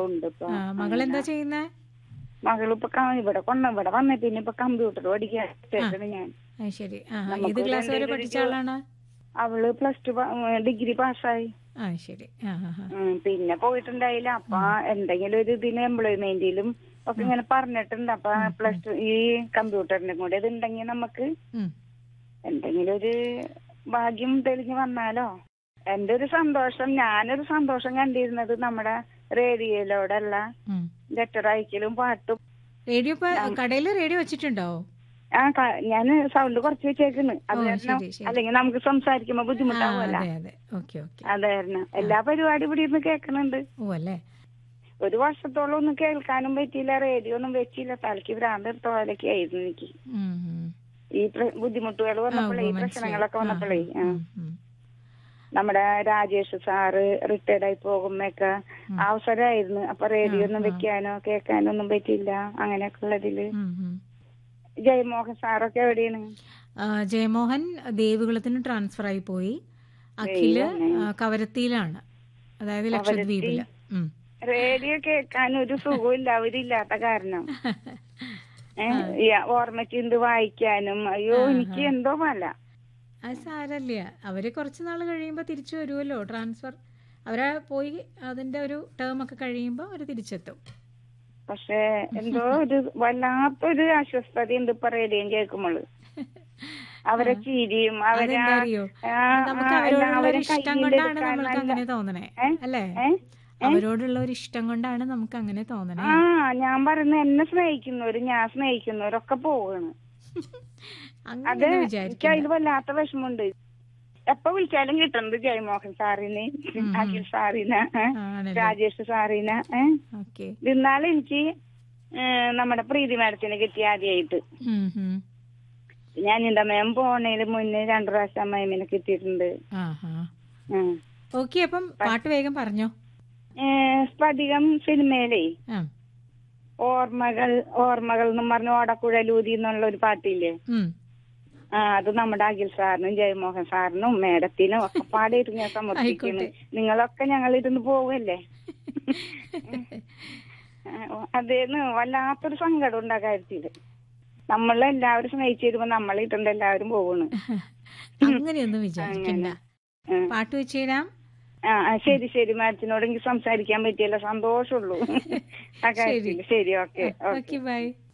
മകളുണ്ട് ഇപ്പൊ ആ, മകൾ എന്താ ചെയ്യുന്നേ മകളിപ്പോ ക- ഇവിടെ കൊണ്ട ഇവിടെ വന്ന പിന്നെ ഇപ്പൊ കമ്പ്യൂട്ടർ പഠിക്കാൻ ഞാൻ അത് ശരി ആ ആ, നമുക്ക് ഏത് ക്ലാസ് വരെ രണ്ടുപേരും പഠിച്ച ഒരു- ആളാണ് അവള് പ്ലസ് ടു ഡിഗ്രി പാസ്സായി ആ ശരി ആ ആ ആ. ഉം, പിന്നെ പോയിട്ടുണ്ടായില്ല അപ്പൊ എന്തെങ്കിലും ഒരു ഇതിന് എംപ്ലോയ്മെന്റിലും ഒക്കെ ഇങ്ങനെ പറഞ്ഞിട്ടുണ്ട് അപ്പൊ പ്ലസ് ടു ഈ കമ്പ്യൂട്ടറിന്റെ കൂടെ ഇത് ഉണ്ടെങ്കിൽ നമുക്ക് ഉം. എന്തെങ്കിലും ഒരു ഭാഗ്യം തെളിഞ്ഞു വന്നാലോ എന്റെ ഒരു സന്തോഷം ഞാനൊരു സന്തോഷം കണ്ടിരുന്നത് നമ്മുടെ റേഡിയോയിലൂടെയുള്ള ഉം. ലെറ്റർ അയക്കലും പാട്ടും റേഡിയോ ഇപ്പൊ കടയിൽ റേഡിയോ വെച്ചിട്ടുണ്ടോ ആ ഞാൻ സൗണ്ട് കുറച്ച് വെച്ചേക്കുന്നു അത് ഓ, കാരണം ശരി, ശരി. അല്ലെങ്കിൽ നമുക്ക് സംസാരിക്കുമ്പോ ആ, ബുദ്ധിമുട്ടാവുമല്ലോ അതെ അതെ ഓക്കെ ഓക്കെ അതായിരുന്നു എല്ലാ പരിപാടി ഇവിടെ ഇരുന്ന് കേൾക്കുന്നുണ്ട് ഓ അല്ലേ ഒരു വർഷത്തോളം ഒന്നും കേൾക്കാനും പറ്റിയില്ല റേഡിയോ ഒന്നും വെച്ചില്ല തലയ്ക്ക് ഭ്രാന്ത് എടുത്ത പോലെയൊക്കെ ആയിരുന്നു എനിക്ക് ഉം, ഉം. ഈ പ്ര- ബുദ്ധിമുട്ടുകൾ ആ, വന്നപ്പോഴേ ഈ ഓ, പ്രശ്നങ്ങളൊക്കെ മനസ്സിലായി. വന്നപ്പോഴേ ആ, ആ. ഉം, ഉം. നമ്മുടെ രാജേഷ് സാറ് റിട്ടയർഡ് ആയി പോകുമ്പൊക്കെ അവസരമായിരുന്നു അപ്പൊ റേഡിയോ ഒന്നും വെക്കാനോ കേൾക്കാനോ ഒന്നും പറ്റിയില്ല അങ്ങനെയൊക്കെ ഉള്ളതില് ഉം, ഉം. ജയമോഹൻ സാറൊക്കെ എവിടെയാണ് ആ, ജയമോഹൻ ദേവികുളത്തിന് ട്രാൻസ്ഫർ ആയി പോയി അഖില് ആ, കവരത്തിയിലാണ് അതായത് ലക്ഷദ്വീപില് ഉം. റേഡിയോ കേൾക്കാൻ ഒരു സുഖമില്ല അവരില്ലാത്ത കാരണം ഏഹ് ഈ ഓർമ്മയ്ക്ക് വായിക്കാനും അയ്യോ എനിക്ക് എന്തോ പോലെ അത് സാരല്ല അവര് കുറച്ച് നാൾ കഴിയുമ്പോൾ തിരിച്ചു വരുമല്ലോ ട്രാൻസ്ഫർ അവരെ പോയി അതിന്റെ ഒരു ടേം ഒക്കെ കഴിയുമ്പോൾ അവര് തിരിച്ചെത്തും പക്ഷെ എന്തോ ഒരു വല്ലാത്തൊരു അസ്വസ്ഥതയുണ്ട് ഇപ്പൊ റേഡിയോ കേൾക്കുമ്പോൾ അവരെ ചിരിയും അവരെ അതെന്താ അറിയോ ആ, നമുക്ക് ആ, അവരോടുള്ള ഒരു എല്ലാവരും ഇഷ്ടം കയ്യിലെടുക്കാൻ കൊണ്ടാണ് നമ്മൾക്ക് നല്ല- അങ്ങനെ തോന്നണേ ഏ? അല്ലേ ഏ? അവരോടുള്ള ഒരു ഇഷ്ടം കൊണ്ടാണ് നമുക്ക് അങ്ങനെ തോന്നണേ ആ ഞാൻ പറയുന്ന എന്നെ സ്നേഹിക്കുന്നവര് ഞാൻ സ്നേഹിക്കുന്നവരൊക്കെ പോവാണ് അങ്ങനെ അത് ഒന്നും എനിക്ക് വിചാരിക്കണ്ട അതിൽ വല്ലാത്ത വിഷമമുണ്ട് എപ്പോ വിളിച്ചാലും കിട്ടുന്നത് ജയമോഹൻ സാറിന് അഖിൽ സാറിന് ഏ, ആണല്ലേ രാജേഷ് സാറിന് ഏഹ് ഓക്കെ ഇന്നാലും എനിക്ക് ഏ, നമ്മുടെ പ്രീതി മാഡത്തിന് കിട്ടിയ ആദ്യമായിട്ട് ഞാൻ എന്റെ മേം പോണേന് മുന്നേ രണ്ടു പ്രാവശ്യം അമ്മയമ്മനെ കിട്ടിയിട്ടുണ്ട് ഉം. ഓക്കെ അപ്പം പാട്ട് വേഗം പറഞ്ഞോ ഏ, സ്ഫടികം സിനിമയിലേ ആ ഓർമ്മകൾ ഓർമ്മകൾ എന്നും പറഞ്ഞ ഓടക്കുഴലൂതി എന്നുള്ള ഒരു പാട്ടില്ലേ ഉം. ആ അത് നമ്മുടെ അഖിൽ സാറിനും ജയമോഹൻ സാറിനും മേഡത്തിനും ഒക്കെ പാടിയിട്ട് ഞാൻ സമർപ്പിക്കുന്നു നിങ്ങളൊക്കെ ഞങ്ങൾ ഇരുന്ന് പോവല്ലേ അതേന്ന് വല്ലാത്തൊരു സങ്കടം ഉണ്ട് ആ കാര്യത്തില് നമ്മളെല്ലാവരും സ്നേഹിച്ചു വരുമ്പോ നമ്മളെ ഇട്ടുണ്ട് എല്ലാവരും പോവാണ് അങ്ങനെയൊന്നും വിചാരിക്കണ്ട ഉം. പാട്ട് വെച്ച് തരാം ആ ആ, ശരി ശരി മാഡത്തിനോട് എനിക്ക് സംസാരിക്കാൻ പറ്റിയല്ലോ സന്തോഷമുള്ളൂ ആ കാര്യത്തില് ശരി ഓക്കെ ഓക്കെ ഓക്കെ ബൈ